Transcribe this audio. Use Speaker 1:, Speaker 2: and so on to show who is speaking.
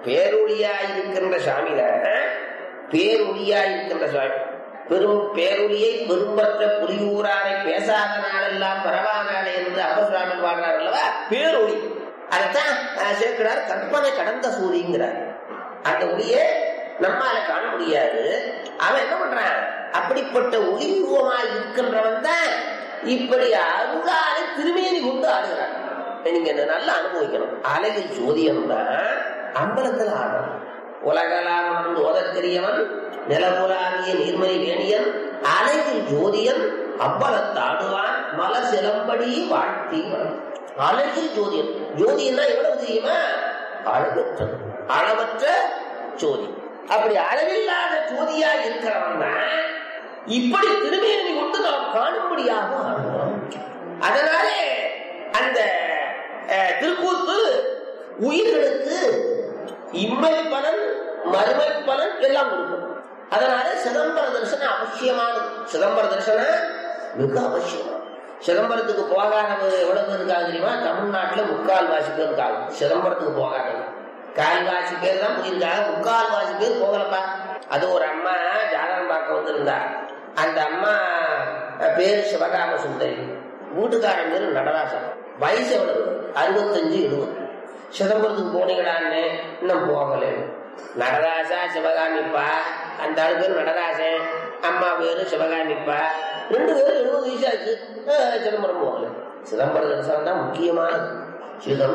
Speaker 1: பேரொழியாய் இருக்கின்ற சாமி தான் பேரொழியாய் இருக்கின்ற சாமி பெரும் பேரொழியை பெரும்பற்ற புரியூரானை பேசாத நாளெல்லாம் பரவா நாளே என்று அப்ப சுவாமி பாடுறார் அல்லவா பேரொழி அதைத்தான் அஹ், சேர்க்கிறார் கற்பனை கடந்த சூரியங்கிறார் அந்த ஒளியை நம்மால காண முடியாது அவன் என்ன பண்றான் அப்படிப்பட்ட ஒளி உருவமாய் இருக்கின்றவன் தான் இப்படி அருளாலை திருமேனி கொண்டு ஆடுகிறான் நீங்க இதை நல்லா அனுபவிக்கணும் அலையில் சோதியம் தான் அம்பலத்தில் ஆடணும் உலகலாம் உணர்ந்து ஓதற்கரியவன் நிலமுலாவிய நீர்மணி வேணியன் அலையில் ஜோதியன் அம்பலத்தாடுவான் மல சிலம்படி வாழ்த்தி வரும். அலையில் ஜோதியன் ஜோதியன்னா எவ்வளவு தெரியுமா அளவற்றது அளவற்ற ஜோதி அப்படி அளவில்லாத ஜோதியா இருக்கிறவன் தான் இப்படி திருமேனி கொண்டு நாம் காணும்படியாக ஆடுவோம் அதனாலே அந்த அஹ், திருக்கூத்து உயிர்களுக்கு இம்மை பலன் மறுமை பலன் எல்லாம் கொடுக்கும் அதனால சிதம்பர தரிசனம் அவசியமானது சிதம்பர தரிசனம் மிக அவசியம் சிதம்பரத்துக்கு போகாதவங்க எவ்வளவு பேர் இருக்காங்க தெரியுமா தமிழ்நாட்டுல முக்கால் வாசி பேர் இருக்காங்க சிதம்பரத்துக்கு போகாதவங்க கால்வாசி பேர் தான் போயிருக்காங்க முக்கால் வாசி பேர் போகலப்பா அது ஒரு அம்மா ஜாதகம் பார்க்க வந்திருந்தா அந்த அம்மா அஹ், பேரு சிவகாம சுந்தரி வீட்டுக்காரன் பேரு நடராசன் வயசு எவ்வளவு அறுபத்தஞ்சு எழுபது சிதம்பரத்துக்கு போனீங்களான்னு இன்னும் போகல நடராசா சிவகாமிப்பா அந்த ஆளு பேர் நடராசன் அம்மா பேரு சிவகாமிப்பா ரெண்டு பேரும் எழுபது வயசாச்சு அஹ், சிதம்பரம் போகல சிதம்பரம் தரிசனம் தான் முக்கியமானது சிதம்பரம்